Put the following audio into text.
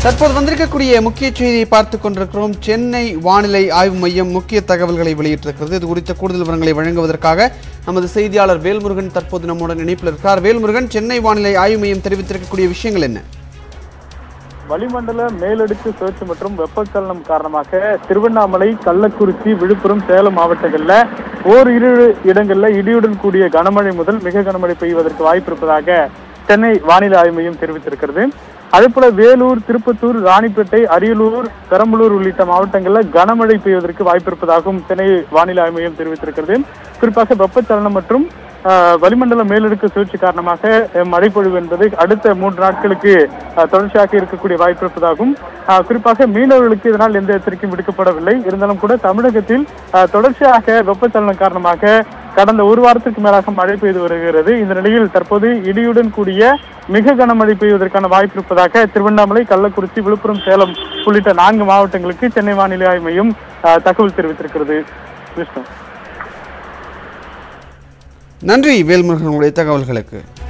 தற்போது வந்திருக்கக்கூடிய முக்கிய செய்தியை பார்த்துக் கொண்டிருக்கிறோம் சென்னை வானிலை ஆய்வு மையம் முக்கிய தகவல்களை வெளியிட்டிருக்கிறது இது குறித்த கூடுதல் விவரங்களை வழங்குவதற்காக நமது செய்தியாளர் வேல்முருகன் தற்போது நம்முடன் இணைப்பில் இருக்கிறார் வேல்முருகன் சென்னை வானிலை ஆய்வு மையம் தெரிவித்திருக்கக்கூடிய விஷயங்கள் என்ன வளிமண்டல மேலடுக்கு சுழற்சி மற்றும் வெப்பச்சலனம் காரணமாக திருவண்ணாமலை கள்ளக்குறிச்சி விழுப்புரம் சேலம் மாவட்டங்கள்ல ஓரிரு இடங்கள்ல இடியுடன் கூடிய கனமழை முதல் மிக கனமழை பெய்வதற்கு வாய்ப்பு இருப்பதாக சென்னை வானிலை ஆய்வு மையம் தெரிவித்திருக்கிறது அதேபோல வேலூர் திருப்பத்தூர் ராணிப்பேட்டை அரியலூர் பெரம்பலூர் உள்ளிட்ட மாவட்டங்கள்ல கனமழை பெய்வதற்கு வாய்ப்பு இருப்பதாகவும் சென்னை வானிலை ஆய்வு மையம் தெரிவித்திருக்கிறது குறிப்பாக வெப்பச்சலனம் மற்றும் ஆஹ், வளிமண்டல மேலடுக்கு சுழற்சி காரணமாக அஹ், மழைப்பொழிவு என்பது அடுத்த மூன்று நாட்களுக்கு ஆஹ், தொடர்ச்சியாக இருக்கக்கூடிய வாய்ப்பு இருப்பதாகவும் ஆஹ், குறிப்பாக மீனவர்களுக்கு இதனால் எந்த எச்சரிக்கையும் விடுக்கப்படவில்லை இருந்தாலும் கூட தமிழகத்தில் ஆஹ், தொடர்ச்சியாக வெப்பச்சலனம் காரணமாக கடந்த ஒரு வாரத்திற்கு மேலாக மழை பெய்து வருகிறது இந்த நிலையில் தற்போது இடியுடன் கூடிய மிக கனமழை பெய்வதற்கான வாய்ப்பு இருப்பதாக திருவண்ணாமலை கள்ளக்குறிச்சி விழுப்புரம் சேலம் உள்ளிட்ட நான்கு மாவட்டங்களுக்கு சென்னை வானிலை ஆய்வு மையம் ஆஹ், தகவல் தெரிவித்திருக்கிறது விஷ்ணு நன்றி வேல்முருகன் உங்களுடைய தகவல்களுக்கு